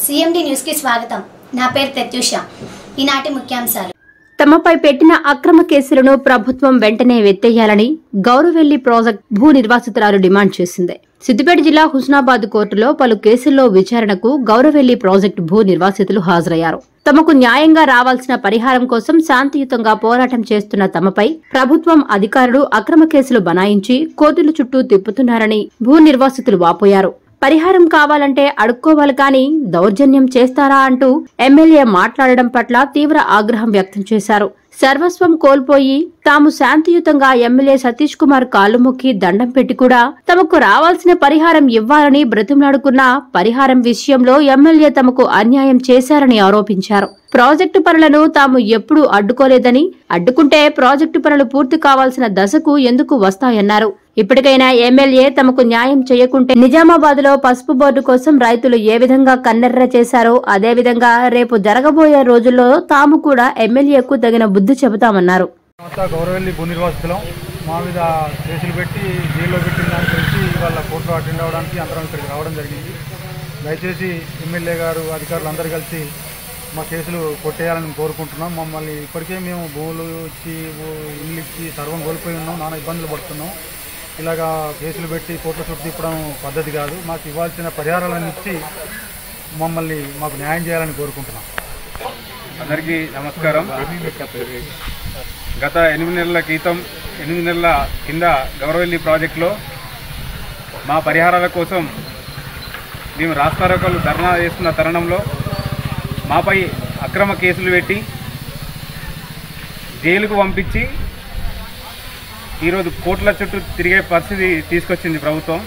CMD న్యూస్కి స్వాగతం నా పేరు ప్రత్యూష ఈనాటి ముఖ్యాంశాలు తమపై పెట్టిన అక్రమ కేసులను ప్రభుత్వం వెంటనే వెత్తేయాలని గౌరవెల్లి ప్రాజెక్ట్ భూ నిర్వాసితురాలు డిమాండ్ చేసింది సిద్దిపేట జిల్లా హుస్నాబాద్ కోర్టులో పలు కేసుల్లో విచారణకు గౌరవెల్లి ప్రాజెక్టు భూ నిర్వాసితులు హాజరయ్యారు తమకు న్యాయంగా రావాల్సిన పరిహారం కోసం శాంతియుతంగా పోరాటం చేస్తున్న తమపై ప్రభుత్వం అధికారులు అక్రమ కేసులు బనాయించి కోర్టుల చుట్టూ తిప్పుతున్నారని భూ నిర్వాసితులు వాపోయారు పరిహారం కావాలంటే అడుక్కోవాలి కానీ దౌర్జన్యం చేస్తారా అంటూ ఎమ్మెల్యే మాట్లాడడం పట్ల తీవ్ర ఆగ్రహం వ్యక్తం చేశారు సర్వస్వం కోల్పోయి తాము శాంతియుతంగా ఎమ్మెల్యే సతీష్ కుమార్ కాళ్ళు మొక్కి దండం పెట్టి కూడా తమకు రావాల్సిన పరిహారం ఇవ్వాలని బ్రతిమలాడుకున్న పరిహారం విషయంలో ఎమ్మెల్యే తమకు అన్యాయం చేశారని ఆరోపించారు ప్రాజెక్టు పనులను తాము ఎప్పుడూ అడ్డుకోలేదని అడ్డుకుంటే ప్రాజెక్టు పనులు పూర్తి కావాల్సిన దశకు ఎందుకు వస్తాయన్నారు ఇప్పటికైనా ఎమ్మెల్యే తమకు న్యాయం చేయకుంటే నిజామాబాద్ లో పసుపు బోర్డు కోసం రైతులు ఏ విధంగా కన్నెర్ర చేశారో అదే విధంగా రేపు జరగబోయే రోజుల్లో తాము కూడా ఎమ్మెల్యేకు తగిన బుద్ధి చెబుతామన్నారు అంతా గౌరవెల్లి భూ నిర్వాసితులం మా మీద కేసులు పెట్టి జైల్లో పెట్టిన దాని గురించి వాళ్ళ కోర్టులో అటెండ్ అవ్వడానికి అందరం ఇక్కడికి రావడం జరిగింది దయచేసి ఎమ్మెల్యే గారు అధికారులు అందరూ కలిసి మా కేసులు కొట్టేయాలని కోరుకుంటున్నాం మమ్మల్ని ఇప్పటికే మేము భూములు ఇచ్చి భూ- ఇల్లు ఇచ్చి సర్వం కోల్పోయి ఉన్నాం నానా ఇబ్బందులు పడుతున్నాం ఇలాగా కేసులు పెట్టి కోర్టుల చుట్టూ తిప్పడం పద్ధతి కాదు మాకు ఇవ్వాల్సిన పరిహారాలను ఇచ్చి మమ్మల్ని మాకు న్యాయం చేయాలని కోరుకుంటున్నాం అందరికీ నమస్కారం గత ఎనిమిది నెలల క్రితం ఎనిమిది నెలల కింద గౌరవెల్లి ప్రాజెక్టులో మా పరిహారాల కోసం మేము రాస్తారోకలు ధర్నా చేస్తున్న తరుణంలో మాపై అక్రమ కేసులు పెట్టి జైలుకు పంపించి ఈరోజు కోట్ల చుట్టూ తిరిగే పరిస్థితి తీసుకొచ్చింది ప్రభుత్వం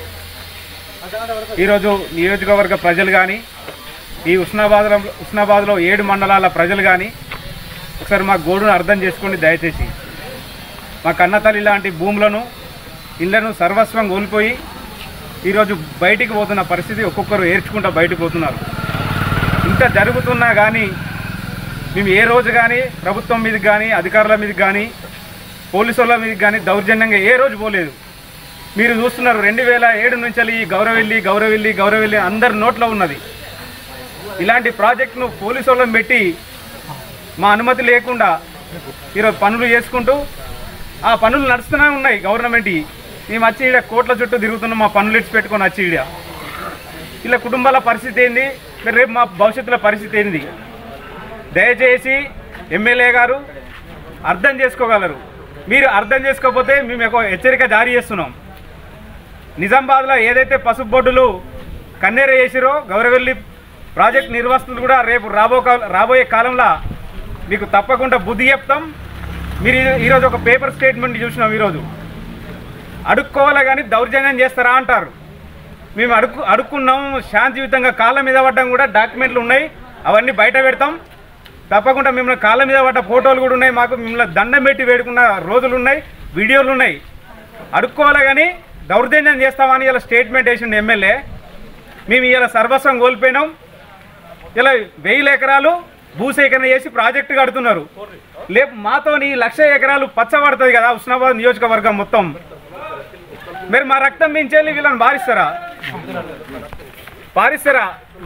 ఈరోజు నియోజకవర్గ ప్రజలు కానీ ఈ ఉస్నాబాద్లో ఉస్నాబాద్లో ఏడు మండలాల ప్రజలు కానీ ఒకసారి మా గోడును అర్థం చేసుకోండి దయచేసి మా కన్నతల్లి లాంటి భూములను ఇళ్లను సర్వస్వం కోల్పోయి ఈరోజు బయటికి పోతున్న పరిస్థితి ఒక్కొక్కరు ఏడ్చుకుంటూ బయటకు పోతున్నారు ఇంత జరుగుతున్నా కానీ మేము ఏ రోజు కానీ ప్రభుత్వం మీదకి కానీ అధికారుల మీదకి కానీ పోలీసు వాళ్ళ మీదకి కానీ దౌర్జన్యంగా ఏ రోజు పోలేదు మీరు చూస్తున్నారు రెండు వేల ఏడు నుంచి ఈ గౌరవెల్లి గౌరవెల్లి గౌరవెల్లి అందరి నోట్లో ఉన్నది ఇలాంటి ప్రాజెక్టును పోలీసు వాళ్ళని పెట్టి మా అనుమతి లేకుండా ఈరోజు పనులు చేసుకుంటూ ఆ పనులు నడుస్తూనే ఉన్నాయి గవర్నమెంట్ మేము వచ్చి ఈడ కోట్ల చుట్టూ తిరుగుతున్నాం మా పనులు ఇచ్చి పెట్టుకొని వచ్చి ఈడ ఇలా కుటుంబాల పరిస్థితి ఏంది మరి రేపు మా భవిష్యత్తులో పరిస్థితి ఏంది దయచేసి ఎమ్మెల్యే గారు అర్థం చేసుకోగలరు మీరు అర్థం చేసుకోకపోతే మేము ఒక హెచ్చరిక జారీ చేస్తున్నాం నిజామాబాద్లో ఏదైతే పసుపు బొడ్డులు కన్నెర చేసిరో గౌరవెల్లి ప్రాజెక్ట్ నిర్వాసితులు కూడా రేపు రాబో కాల- రాబోయే కాలంలో మీకు తప్పకుండా బుద్ధి చెప్తాం మీరు ఈ- ఈరోజు ఒక పేపర్ స్టేట్మెంట్ చూసినాం ఈరోజు అడుక్కోవాలి కానీ దౌర్జన్యం చేస్తారా అంటారు మేము అడుక్కు అడుక్కున్నాం శాంతియుతంగా కాళ్ళ మీద పడ్డం కూడా డాక్యుమెంట్లు ఉన్నాయి అవన్నీ బయట పెడతాం తప్పకుండా మిమ్మల్ని కాళ్ళ మీద పడ్డ ఫోటోలు కూడా ఉన్నాయి మాకు మిమ్మల్ని దండం పెట్టి వేడుకున్న రోజులు ఉన్నాయి వీడియోలు ఉన్నాయి అడుక్కోవాలి కానీ దౌర్జన్యం చేస్తామని ఇలా స్టేట్మెంట్ వేసిండు ఎమ్మెల్యే మేము ఇలా సర్వస్వం కోల్పోయినాం ఇలా వెయ్యి ఎకరాలు భూసేకరణ చేసి ప్రాజెక్టు కడుతున్నారు లేపు మాతోని లక్ష ఎకరాలు పచ్చబడుతుంది కదా ఉస్నాబాద్ నియోజకవర్గం మొత్తం మీరు మా రక్తం మించేళ్ళి వీళ్ళని బారిస్తారా బారిస్తారా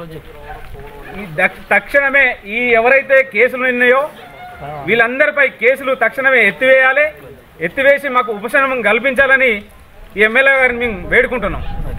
ఈ దక్- తక్షణమే ఈ ఎవరైతే కేసులు ఉన్నాయో వీళ్ళందరిపై కేసులు తక్షణమే ఎత్తివేయాలి ఎత్తివేసి మాకు ఉపశమనం కల్పించాలని ఈ ఎమ్మెల్యే గారిని మేము వేడుకుంటున్నాం